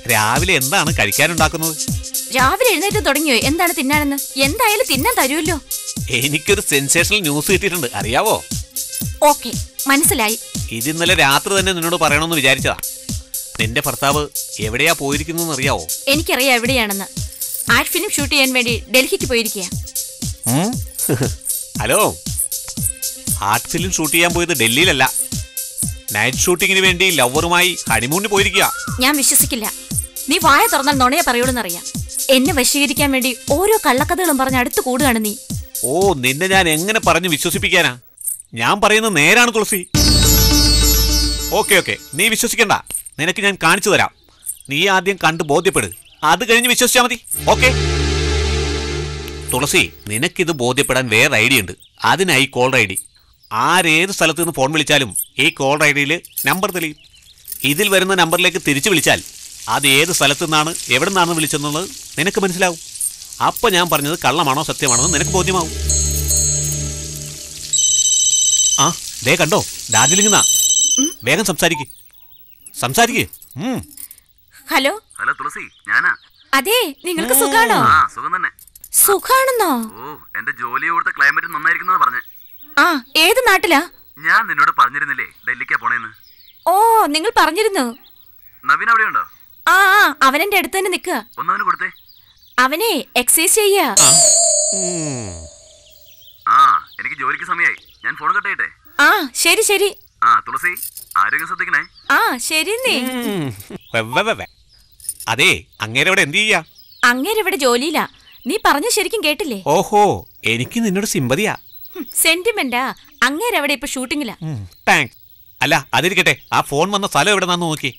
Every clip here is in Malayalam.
രാവിലെ എന്താണ് കഴിക്കാനുണ്ടാക്കുന്നത് രാവിലെ എഴുന്നേറ്റ് തുടങ്ങിയോ എന്താണ് തിന്നാനെന്ന് എന്തായാലും തിന്നാൻ തരുമല്ലോ എനിക്കൊരു സെൻസേഷണൽ ന്യൂസ് കിട്ടിയിട്ടുണ്ട് അറിയാവോ ഓക്കെ മനസ്സിലായി ഇത് ഇന്നലെ രാത്രി തന്നെ നിന്നോട് പറയണമെന്ന് വിചാരിച്ചതാ നിന്റെ ഭർത്താവ് എവിടെയാ പോയിരിക്കുന്നതെന്ന് അറിയാവോ എനിക്കറിയാം എവിടെയാണെന്ന് ആഡ് ഫിലിം ഷൂട്ട് ചെയ്യാൻ വേണ്ടി ഡൽഹിക്ക് പോയിരിക്കുക ഉം? ഹലോ ആർട്ട് ഫിലിം ഷൂട്ട് ചെയ്യാൻ പോയത് ഡൽഹിയിലല്ല നൈറ്റ് ഷൂട്ടിങ്ങിന് വേണ്ടി ലവറുമായി ഹണിമൂണിന് പോയിരിക്കുക ഞാൻ വിശ്വസിക്കില്ല നീ വായ തുറന്നാൽ നുണയെ പറയുള്ളൂന്നറിയാം എന്നെ വശീകരിക്കാൻ വേണ്ടി ഓരോ കള്ളക്കഥകളും പറഞ്ഞ് അടുത്ത് കൂടുകയാണ് നീ ഓ നിന്നെ ഞാൻ എങ്ങനെ പറഞ്ഞു വിശ്വസിപ്പിക്കാനാ ഞാൻ പറയുന്നത് നേരാണ് തുളസി ഓക്കെ ഓക്കെ നീ വിശ്വസിക്കണ്ട നിനക്ക് ഞാൻ കാണിച്ചു തരാം നീ ആദ്യം കണ്ട് ബോധ്യപ്പെട് അത് കഴിഞ്ഞ് വിശ്വസിച്ചാൽ മതി ഓക്കെ തുളസി നിനക്കിത് ബോധ്യപ്പെടാൻ വേറെ ഐഡിയ ഉണ്ട് അതിനായി കോൾ ഐ ഡി ആരേത് സ്ഥലത്ത് നിന്ന് ഫോൺ വിളിച്ചാലും ഈ കോൾ ഐ ഡിയിൽ നമ്പർ തെളിയും ഇതിൽ വരുന്ന നമ്പറിലേക്ക് തിരിച്ചു വിളിച്ചാൽ അത് ഏത് സ്ഥലത്തു നിന്നാണ് എവിടെ നിന്നാണ് വിളിച്ചെന്നുള്ളത് നിനക്ക് മനസ്സിലാവും അപ്പൊ ഞാൻ പറഞ്ഞത് കള്ളമാണോ സത്യമാണോ എന്ന് നിനക്ക് ബോധ്യമാവും ആ ദേ കണ്ടോ ഡാർജിലിംഗ് നിന്നാ വേഗം സംസാരിക്ക് സംസാരിക്ക് ഉം. ഹലോ ഹലോ തുളസി ഞാനാ അതെ നിങ്ങൾക്ക് സുഖാണോ ആ സുഖം തന്നെ സുഖാണെന്നോ ഓ എന്റെ ജോലി കൊടുത്ത ക്ലൈമറ്റ് നന്നായിരിക്കുന്ന പറഞ്ഞേ ആ ഏത് നാട്ടിലാ ഞാൻ നിന്നോട് പറഞ്ഞിരുന്നില്ലേ ഡൽഹിക്കാ പോണേന്ന് ഓ നിങ്ങൾ പറഞ്ഞിരുന്നു നവീൻ അവിടെയുണ്ടോ ആ ആ അവനെന്റെ അടുത്ത് തന്നെ നിൽക്കുക ഒന്നവന് കൊടുത്തേ അവനെ എക്സസൈസ് ചെയ്യാ ഉം. ആ എനിക്ക് ജോലിക്ക് സമയമായി ഞാൻ ഫോൺ കട്ട് ചെയ്യട്ടെ ആ ശരി ശരി ആ തുളസി ആരോഗ്യം ശ്രദ്ധിക്കണേ ആ ശരി നീ ഉം. വെ, വെ, വെ, വെ. അതെ അങ്ങേരെ അവിടെ എന്ത് ചെയ്യാ അങ്ങേര് ഇവിടെ ജോലിയിലാ നീ പറഞ്ഞു ശരിക്കും കേട്ടില്ലേ ഓഹോ എനിക്ക് നിന്നോട് സിമ്പതിയാ സെന്റിമെന്റാ അങ്ങേര് അവിടെ ഇപ്പൊ ഷൂട്ടിങ്ങിലാ താങ്ക്സ് അല്ല അതിരിക്കട്ടെ ആ ഫോൺ വന്ന സ്ഥലം എവിടെന്നാന്ന് നോക്കി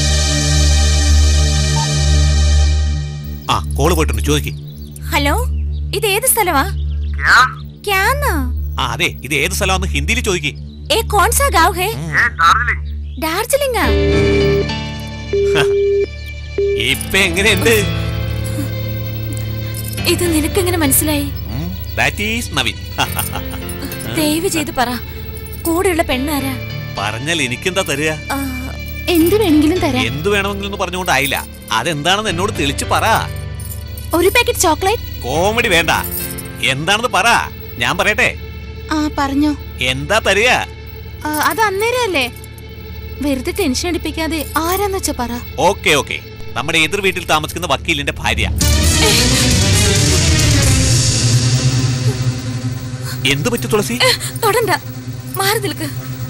ആ കോള് പോയിട്ടുണ്ട് ചോദിക്ക് ഹലോ ഇത് ഏത് സ്ഥലമാ ക്യാ ക്യാന്നോ ആ അതെ ഇത് ഏത് സ്ഥലമാന്ന് ഹിന്ദിയിൽ ചോദിക്ക് ഏ കോൺസാ ഗാവ് ഹേ ഏ ഡാർജിലിംഗ് ഡാർജിലിംഗാ ഇപ്പൊ എങ്ങനെയുണ്ട് ഇത് നിനക്കെങ്ങനെ മനസ്സിലായി ദാറ്റ് ഈസ് നവീൻ ദയവ് ചെയ്ത് പറ കൂടെയുള്ള പെണ്ണാരാ പറഞ്ഞാൽ എനിക്കെന്താ തരിക ആ, എന്ത് വേണമെങ്കിലും തരാം എന്ത് വേണമെങ്കിലും പറഞ്ഞുകൊണ്ടായില്ല അതെന്താണെന്ന് എന്നോട് തെളിച്ച് പറ ഒരു പാക്കറ്റ് ചോക്ലേറ്റ് കോമഡി വേണ്ട എന്താണെന്ന് പറ ഞാൻ പറയട്ടെ ആ പറഞ്ഞോ എന്താ തരിക ആ, അത് അന്നേരം അല്ലേ വെറുതെ ടെൻഷൻ അടിപ്പിക്കാതെ ആരാന്ന് വെച്ചാ പറ ഓക്കെ ഓക്കെ നമ്മുടെ എതിർ വീട്ടിൽ താമസിക്കുന്ന വക്കീലിന്റെ ഭാര്യ എന്ത് പറ്റി തുളസി തൊടണ്ട മാറി നിൽക്ക്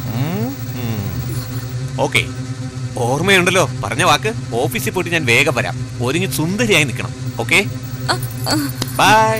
ഓക്കെ ഓർമ്മയുണ്ടല്ലോ പറഞ്ഞ വാക്ക് ഓഫീസിൽ പോയിട്ട് ഞാൻ വേഗം വരാം ഒരുങ്ങി സുന്ദരിയായി നിൽക്കണം ഓക്കെ ബൈ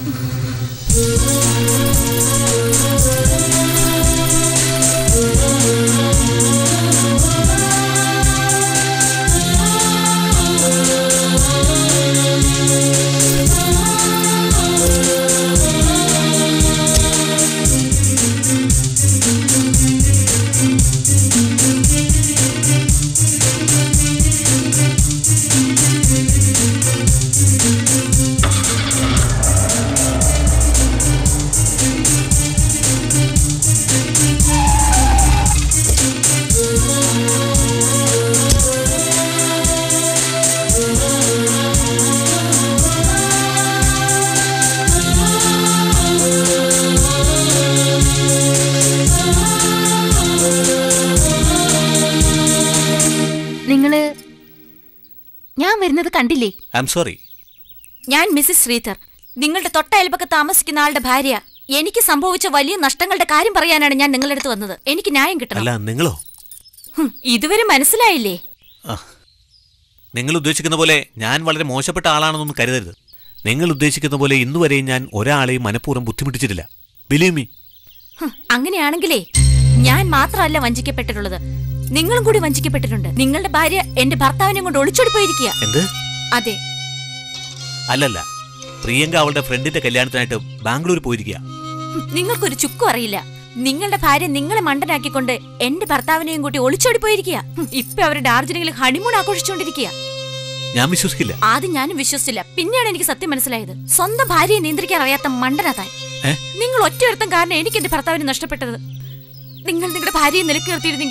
നിങ്ങള് ഞാൻ വരുന്നത് കണ്ടില്ലേ ഐ എം സോറി ഞാൻ മിസ്സിസ് ശ്രീധർ നിങ്ങളുടെ തൊട്ടയൽപൊക്കെ താമസിക്കുന്ന ആളുടെ ഭാര്യ എനിക്ക് സംഭവിച്ച വലിയ നഷ്ടങ്ങളുടെ കാര്യം പറയാനാണ് ഞാൻ നിങ്ങളുടെ അടുത്ത് വന്നത് എനിക്ക് ന്യായം കിട്ടണം അല്ല നിങ്ങളോ ഹും, ഇതുവരെ മനസ്സിലായില്ലേ ആ. നിങ്ങൾ ഉദ്ദേശിക്കുന്ന പോലെ ഞാൻ വളരെ മോശപ്പെട്ട ആളാണെന്നൊന്നും കരുതരുത് നിങ്ങൾ ഉദ്ദേശിക്കുന്ന പോലെ ഇന്നുവരെയും ഞാൻ ഒരാളെയും മനഃപൂർവ്വം ബുദ്ധിമുട്ടിച്ചിട്ടില്ല ബിലീവ് മീ ഹും, അങ്ങനെയാണെങ്കിലേ ഞാൻ മാത്രമല്ല വഞ്ചിക്കപ്പെട്ടിട്ടുള്ളത് നിങ്ങളും കൂടി വഞ്ചിക്കപ്പെട്ടിട്ടുണ്ട് നിങ്ങളുടെ ഭാര്യ എന്റെ ഭർത്താവിനെ കൊണ്ട് ഒളിച്ചോടി പോയിരിക്കുക എന്ത് അതെ അല്ലല്ല പ്രിയങ്ക അവളുടെ ഫ്രണ്ടിന്റെ കല്യാണത്തിനായിട്ട് ബാംഗ്ലൂർ പോയിരിക്കുക ഹും, നിങ്ങൾക്കൊരു ചുക്കും അറിയില്ല നിങ്ങളുടെ ഭാര്യ നിങ്ങളെ മണ്ടനാക്കിക്കൊണ്ട് എന്റെ ഭർത്താവിനെയും കൂട്ടി ഒളിച്ചോടി പോയിരിക്കുക ഹും, ഇപ്പൊ അവർ ഡാർജിലിംഗിൽ ഹണിമൂൺ ആഘോഷിച്ചുകൊണ്ടിരിക്കുക ഞാൻ വിശ്വസിക്കില്ല ആദ്യം ഞാനും വിശ്വസിച്ചില്ല പിന്നെയാണ് എനിക്ക് സത്യം മനസ്സിലായത് സ്വന്തം ഭാര്യയെ നിയന്ത്രിക്കാൻ അറിയാത്ത മണ്ടനാ താൻ ഏ? നിങ്ങൾ ഒറ്റയൊരുത്തം കാരണം എനിക്ക് എന്റെ ഭർത്താവിനെ നഷ്ടപ്പെട്ടത് നിങ്ങൾ നിങ്ങളുടെ ഭാര്യയെ നിലക്ക് നിർത്തിയിരുന്നെങ്കിൽ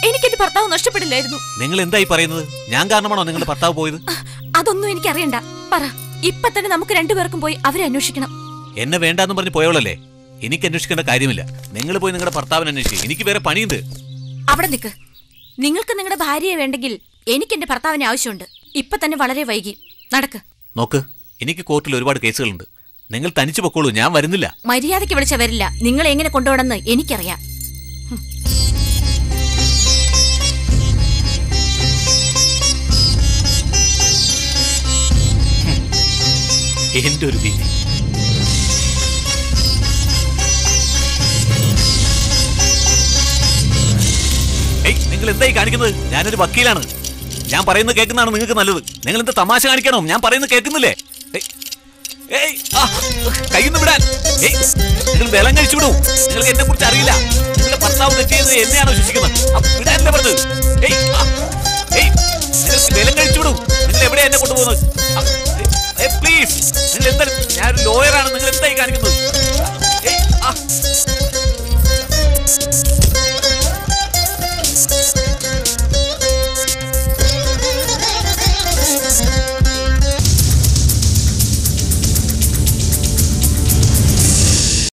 എനിക്ക് എന്റെ ഭർത്താവ് നഷ്ടപ്പെടില്ലായിരുന്നു നിങ്ങൾ എന്തായി പറയുന്നത് ഞാൻ കാരണമാണോ നിങ്ങളുടെ ഭർത്താവ് പോയത് അതൊന്നും എനിക്ക് അറിയണ്ട പറ ഇപ്പൊ തന്നെ നമുക്ക് രണ്ടുപേർക്കും പോയി അവരെ അന്വേഷിക്കണം എന്നെ വേണ്ടാന്ന് പറഞ്ഞ് പോയവളല്ലേ എനിക്ക് അന്വേഷിക്കേണ്ട കാര്യമില്ല നിങ്ങൾ പോയി നിങ്ങളുടെ ഭർത്താവിനെ അന്വേഷിക്കും എനിക്ക് വേറെ പണിയുണ്ട് അവിടെ നിൽക്ക് നിങ്ങൾക്ക് നിങ്ങളുടെ ഭാര്യയെ വേണ്ടെങ്കിൽ എനിക്ക് എന്റെ ഭർത്താവിനെ ആവശ്യമുണ്ട് ഇപ്പൊ തന്നെ വളരെ വൈകി നടക്ക് നോക്ക് എനിക്ക് കോർട്ടിൽ ഒരുപാട് കേസുകളുണ്ട് നിങ്ങൾ തനിച്ചു പൊക്കോളൂ ഞാൻ വരുന്നില്ല മര്യാദയ്ക്ക് വിളിച്ച വരില്ല നിങ്ങൾ എങ്ങനെ കൊണ്ടുപോകണമെന്ന് എനിക്കറിയാം എന്റെ ഒരു ഭീതി ഏയ് നിങ്ങൾ എന്തായി കാണിക്കുന്നത് ഞാനൊരു വക്കീലാണ് ഞാൻ പറയുന്നത് കേൾക്കുന്നതാണ് നിങ്ങൾക്ക് നല്ലത് നിങ്ങൾ എന്താ തമാശ കാണിക്കണോ ഞാൻ പറയുന്നത് കേൾക്കുന്നില്ലേ ഏയ്, ഏയ് ആ, കയ്യിന്ന് വിടാൻ ഏയ് നിങ്ങൾ വെള്ളം കഴിച്ചു വിടൂ നിങ്ങൾക്ക് എന്നെ കുറിച്ച് അറിയില്ല നിങ്ങളുടെ ഭർത്താവ് തെറ്റിയത് എന്നെയാണോ ശിക്ഷിക്കുന്നത് ആ, വിടാനല്ലേ പറഞ്ഞത് ഏയ് ആ, ഏയ് നിങ്ങൾക്ക് വെള്ളം കഴിച്ചു വിടൂ നിങ്ങൾ എവിടെയാ എന്നെ കൊണ്ടുപോകുന്നത് പ്ലീസ് നിങ്ങൾ എന്താ ഞാനൊരു ലോയർ